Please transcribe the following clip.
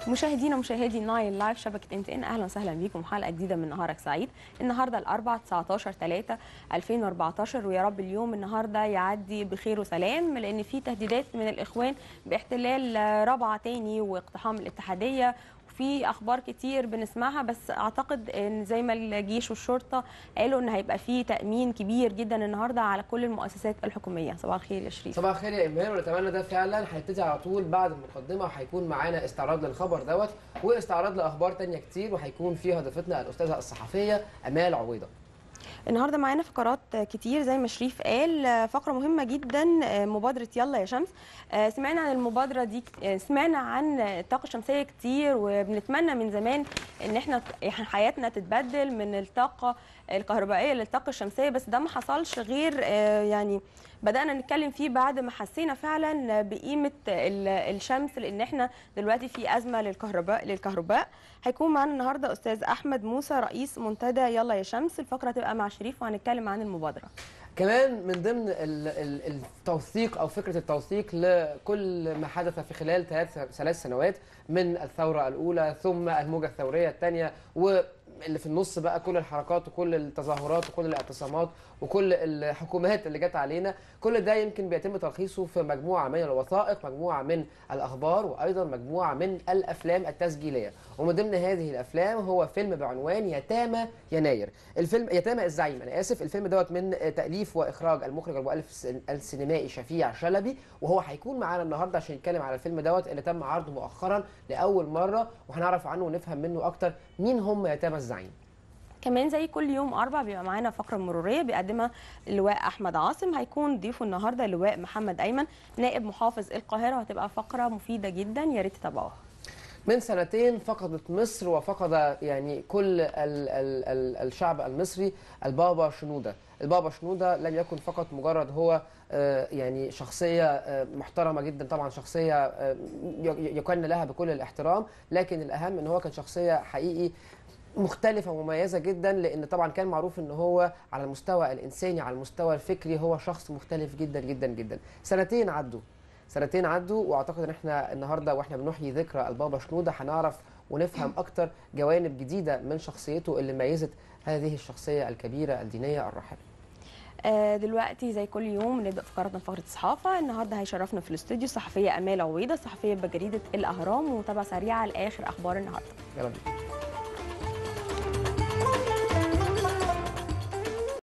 مشاهدينا ومشاهدي نايل لايف شبكه انت ان اهلا وسهلا بيكم حلقه جديده من نهارك سعيد النهارده الاربعاء 19 3 2014 ويا رب اليوم النهارده يعدي بخير وسلام لان في تهديدات من الاخوان باحتلال رابعه تاني واقتحام الاتحاديه في اخبار كتير بنسمعها بس اعتقد ان زي ما الجيش والشرطه قالوا ان هيبقى في تامين كبير جدا النهارده على كل المؤسسات الحكوميه صباح الخير يا شريف صباح الخير يا ايمان ونتمنى ده فعلا هيبتدي على طول بعد المقدمه وهيكون معانا استعراض للخبر دوت واستعراض لاخبار تانية كتير وهيكون فيها ضيفتنا الاستاذه الصحفيه امال عويضه النهارده معانا فقرات كتير زي ما شريف قال فقره مهمه جدا مبادره يلا يا شمس سمعنا عن المبادره دي سمعنا عن الطاقه الشمسيه كتير وبنتمنى من زمان ان احنا حياتنا تتبدل من الطاقه الكهربائيه للطاقه الشمسيه بس ده ما حصلش غير يعني بدانا نتكلم فيه بعد ما حسينا فعلا بقيمه الشمس لان احنا دلوقتي في ازمه للكهرباء للكهرباء هيكون معانا النهارده استاذ احمد موسى رئيس منتدى يلا يا شمس الفقره هتبقى مع شريف وهنتكلم عن المبادره كمان من ضمن التوثيق او فكره التوثيق لكل ما حدث في خلال ثلاث ثلاث سنوات من الثوره الاولى ثم الموجه الثوريه الثانيه واللي في النص بقى كل الحركات وكل التظاهرات وكل الاعتصامات وكل الحكومات اللي جت علينا كل ده يمكن بيتم تلخيصه في مجموعه من الوثائق مجموعه من الاخبار وايضا مجموعه من الافلام التسجيليه ومن ضمن هذه الافلام هو فيلم بعنوان يتامى يناير الفيلم يتامى الزعيم انا اسف الفيلم دوت من تاليف واخراج المخرج المؤلف السينمائي شفيع شلبي وهو هيكون معانا النهارده عشان يتكلم على الفيلم دوت اللي تم عرضه مؤخرا لاول مره وهنعرف عنه ونفهم منه اكتر مين هم يتامى الزعيم كمان زي كل يوم اربع بيبقى معانا فقره مروريه بيقدمها اللواء احمد عاصم هيكون ضيفه النهارده اللواء محمد ايمن نائب محافظ القاهره وهتبقى فقره مفيده جدا يا ريت تتابعوها من سنتين فقدت مصر وفقد يعني كل ال ال ال الشعب المصري البابا شنوده البابا شنوده لم يكن فقط مجرد هو يعني شخصية محترمة جدا طبعا شخصية يكن لها بكل الاحترام لكن الأهم أن هو كان شخصية حقيقي مختلفة ومميزة جدا لأن طبعا كان معروف أن هو على المستوى الإنساني على المستوى الفكري هو شخص مختلف جدا جدا جدا سنتين عدوا سنتين عدوا واعتقد ان احنا النهارده واحنا بنحيي ذكرى البابا شنوده هنعرف ونفهم اكتر جوانب جديده من شخصيته اللي ميزت هذه الشخصيه الكبيره الدينيه الراحله. دلوقتي زي كل يوم نبدا فقراتنا فقره الصحافه النهارده هيشرفنا في الاستوديو الصحفيه امال عويضه صحفيه بجريده الاهرام ومتابعه سريعه لاخر اخبار النهارده. يلا بينا.